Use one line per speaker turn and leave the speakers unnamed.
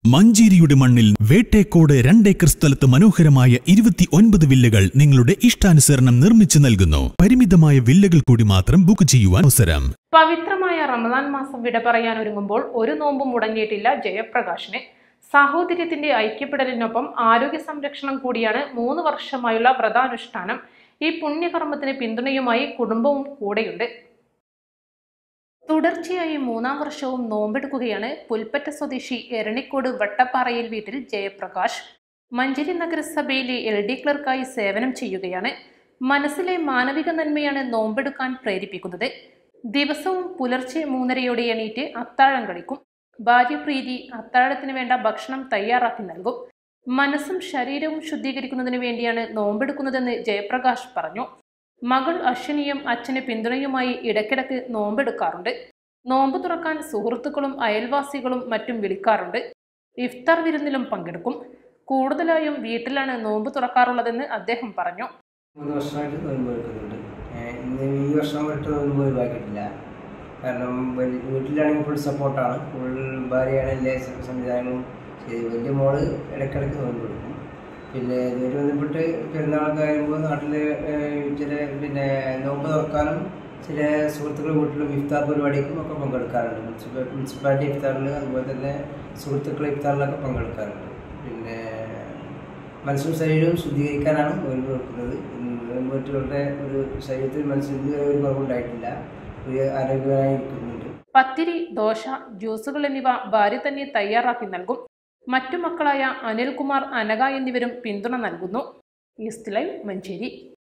മഞ്ചേരിയുടെ മണ്ണിൽ വേട്ടേക്കോട് രണ്ടേക്കർ സ്ഥലത്ത് മനോഹരമായ ഇരുപത്തി ഒൻപത് വില്ലകൾ നിങ്ങളുടെ ഇഷ്ടാനുസരണം നിർമ്മിച്ചു നൽകുന്നു പരിമിതമായ വില്ലകൾ കൂടി മാത്രം ബുക്ക് ചെയ്യുവാൻ അവസരം
പവിത്രമായ റമദാൻ മാസം വിട പറയാൻ ഒരുങ്ങുമ്പോൾ ഒരു നോമ്പും മുടങ്ങിയിട്ടില്ല ജയപ്രകാശിന് സാഹോദര്യത്തിന്റെ ഐക്യപ്പെടലിനൊപ്പം ആരോഗ്യ സംരക്ഷണം കൂടിയാണ് മൂന്ന് വർഷമായുള്ള വ്രതാനുഷ്ഠാനം ഈ പുണ്യകർമ്മത്തിന് പിന്തുണയുമായി കുടുംബവും കൂടെയുണ്ട് തുടർച്ചയായി മൂന്നാം വർഷവും നോമ്പെടുക്കുകയാണ് പുൽപ്പറ്റ സ്വദേശി എരണിക്കോട് വട്ടപ്പാറയിൽ വീട്ടിൽ ജയപ്രകാശ് മഞ്ചേരി നഗരസഭയിലെ എൽ ഡി ക്ലർക്കായി സേവനം ചെയ്യുകയാണ് മനസ്സിലെ മാനവിക നന്മയാണ് നോമ്പെടുക്കാൻ പ്രേരിപ്പിക്കുന്നത് ദിവസവും പുലർച്ചെ മൂന്നരയോടെ എണീറ്റ് അത്താഴം കഴിക്കും ഭാര്യ പ്രീതി അത്താഴത്തിന് വേണ്ട ഭക്ഷണം തയ്യാറാക്കി നൽകും മനസ്സും ശരീരവും ശുദ്ധീകരിക്കുന്നതിന് വേണ്ടിയാണ് നോമ്പെടുക്കുന്നതെന്ന് ജയപ്രകാശ് പറഞ്ഞു മകൾ അശ്വിനിയും അച്ഛന് പിന്തുണയുമായി ഇടയ്ക്കിടയ്ക്ക് നോമ്പെടുക്കാറുണ്ട് നോമ്പ് തുറക്കാൻ സുഹൃത്തുക്കളും അയൽവാസികളും മറ്റും വിളിക്കാറുണ്ട് ഇഫ്താർ വിരുന്നിലും പങ്കെടുക്കും കൂടുതലായും വീട്ടിലാണ് നോമ്പ് തുറക്കാറുള്ളതെന്ന് അദ്ദേഹം പറഞ്ഞു
മൂന്ന് വർഷമായിട്ട് നോമ്പ് എടുക്കുന്നുണ്ട് ഏഹ് ഇന്ന് ഈ വർഷം വിട്ട് നോമ്പ് ഒഴിവാക്കിയിട്ടില്ല കാരണം വൽ- വീട്ടിലാണെങ്കിൽ ഫുൾ സപ്പോർട്ടാണ് ഫുൾ ഭാര്യയാണ് എല്ലാ സ- സംവിധാനങ്ങളും ചെയ്ത് വലിയ മോള് ഇടയ്ക്കിടയ്ക്ക് നോമ്പ് എടുക്കും പിന്നെ ഇതുവരെ ബന്ധപ്പെട്ട് പെരുന്നാളൊക്കെ ആകുമ്പോൾ നാട്ടിൽ ചില പിന്നെ നോമ്പ് തുറക്കാനും ചില സുഹൃത്തുക്കൾ വീട്ടിലും ഇഫ്താർ പരിപാടിക്കും ഒക്കെ പങ്കെടുക്കാറുണ്ട് മുനിസിപ്പ മുനിസിപ്പാലിറ്റി ഇഫ്താറിൽ അതുപോലെ തന്നെ സുഹൃത്തുക്കൾ ഇഫ്താറിലൊക്കെ പങ്കെടുക്കാറുണ്ട് പിന്നെ മനസ്സും ശരീരവും ശുദ്ധീകരിക്കാനാണ് നോയമ്പ് വെക്കുന്നത് നോമ്പുകളുടെ ഒരു ശരീരത്തിൽ മനസ്സിന് ഒരു കുറവുണ്ടായിട്ടില്ല ഒരു ആരോഗ്യമായി ഇരിക്കുന്നുണ്ട്
പത്തിരി ദോശ ജ്യൂസുകൾ എന്നിവ ഭാര്യ തന്നെ തയ്യാറാക്കി നൽകും മറ്റു മക്കളായ അനിൽകുമാർ അനഘ എന്നിവരും പിന്തുണ നൽകുന്നു ഈസ്റ്റ് ലൈവ് മഞ്ചേരി